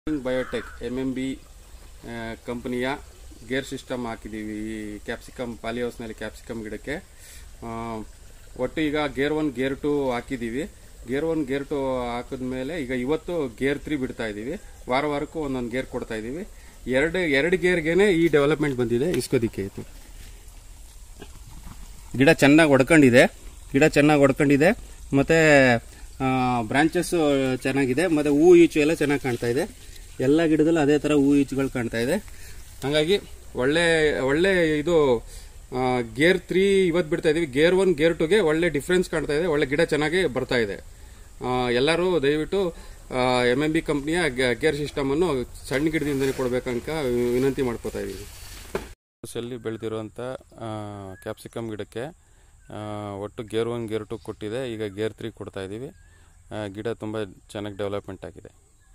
biotech M M B ಕಂಪನಿಯ gear system ಹಾಕಿದ್ದೀವಿ ಈ ಕ್ಯಾಪ್ಸಿಕಮ್ ಪಾಲಿ ಹೌಸ್ನಲ್ಲಿ ಕ್ಯಾಪ್ಸಿಕಮ್ ಗಿಡಕ್ಕೆ ಆ, ಒಟ್ಟು ಈಗ ಗೇರ್ ಒನ್ ಗೇರ್ ಟು ಹಾಕಿದ್ದೀವಿ ಗೇರ್ ಒನ್ ಗೇರ್ ಟು ಹಾಕಿದ್ಮೇಲೆ ಈಗ ಇವತ್ತು ಗೇರ್ ತ್ರೀ ಬಿಡ್ತಾ ಇದ್ದೀವಿ ವಾರ ವಾರಕ್ಕೂ ಒಂದೊಂದು ಗೇರ್ ಕೊಡ್ತಾ ಇದ್ದೀವಿ ಎರಡು ಎರಡು ಗೇರ್ಗೆನೆ ಈ ಡೆವಲಪ್ಮೆಂಟ್ ಬಂದಿದೆ ಇಸ್ಕೋದಿಕ್ಕೆ ಇತ್ತು ಗಿಡ ಚೆನ್ನಾಗಿ ಹೊಡ್ಕೊಂಡಿದೆ ಗಿಡ ಚೆನ್ನಾಗಿ ಹೊಡ್ಕೊಂಡಿದೆ ಮತ್ತೆ ಬ್ರಾಂಚಸ್ ಚೆನ್ನಾಗಿದೆ ಮತ್ತೆ ಹೂ ಈಚು ಎಲ್ಲ ಚೆನ್ನಾಗಿ ಕಾಣ್ತಾ ಇದೆ ಎಲ್ಲ ಗಿಡದಲ್ಲೂ ಅದೇ ತರ ಹೂ ಈಚುಗಳು ಕಾಣ್ತಾ ಇದೆ ಹಾಗಾಗಿ ಒಳ್ಳೆ ಒಳ್ಳೆ ಇದು ಗೇರ್ ತ್ರೀ ಇವತ್ತು ಬಿಡ್ತಾ ಇದೀವಿ ಗೇರ್ ಒನ್ ಗೇರ್ ಟುಗೆ ಒಳ್ಳೆ ಡಿಫ್ರೆನ್ಸ್ ಕಾಣ್ತಾ ಇದೆ ಒಳ್ಳೆ ಗಿಡ ಚೆನ್ನಾಗಿ ಬರ್ತಾ ಇದೆ ಆ, ಎಲ್ಲರೂ ದಯವಿಟ್ಟು ಎಮ್ ಎಂ ಬಿ ಕಂಪ್ನಿಯ ಗೇರ್ ಸಿಸ್ಟಮ್ ಅನ್ನು ಸಣ್ಣ ಗಿಡದಿಂದನೇ ಕೊಡ್ಬೇಕಂತ ವಿನಂತಿ ಮಾಡ್ಕೋತಾ ಇದೀವಿ ಅಲ್ಲಿ ಬೆಳೆದಿರುವಂಥ ಕ್ಯಾಪ್ಸಿಕಮ್ ಗಿಡಕ್ಕೆ ಆ, ಒಟ್ಟು ಗೇರ್ ಒನ್ ಗೇರ್ ಟು ಕೊಟ್ಟಿದೆ ಈಗ ಗೇರ್ ತ್ರೀ ಕೊಡ್ತಾ ಇದ್ದೀವಿ ಆ, ಗಿಡ ತುಂಬ ಚೆನ್ನಾಗಿ ಡೆವಲಪ್ಮೆಂಟ್ ಆಗಿದೆ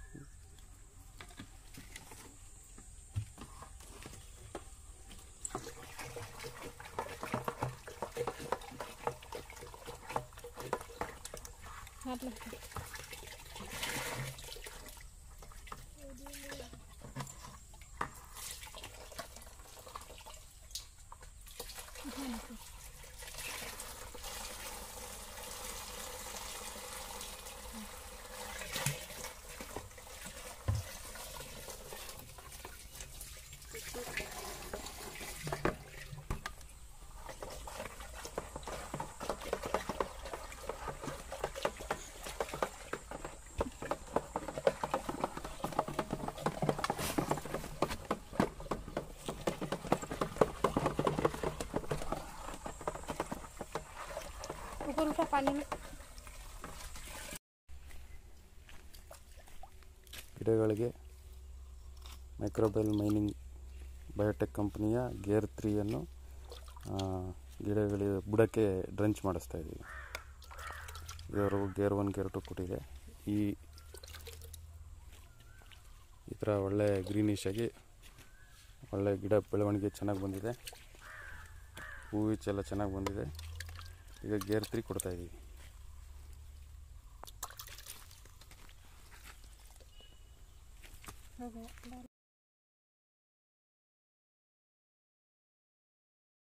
ऊपर उठा पानी में ಗಿಡಗಳಿಗೆ ಮೈಕ್ರೋಬೆಲ್ ಮೈನಿಂಗ್ ಬಯೋಟೆಕ್ ಕಂಪನಿಯ ಗೇರ್ ತ್ರೀಯನ್ನು ಗಿಡಗಳಿಗೆ ಬುಡಕ್ಕೆ ಡ್ರಂಚ್ ಮಾಡಿಸ್ತಾ ಇದ್ದೀವಿ gear gear one gear two ಕೊಟ್ಟಿದೆ ಈ ಈ ಥರ ಒಳ್ಳೆ ಗ್ರೀನಿಶ್ ಆಗಿ ಒಳ್ಳೆ ಗಿಡ ಬೆಳವಣಿಗೆ ಚೆನ್ನಾಗಿ ಬಂದಿದೆ ಹೂವು ಎಲ್ಲ ಚೆನ್ನಾಗಿ ಬಂದಿದೆ ಈಗ ಗೇರ್ ತ್ರೀ ಕೊಡ್ತಾ ಇದ್ದೀವಿ हो गया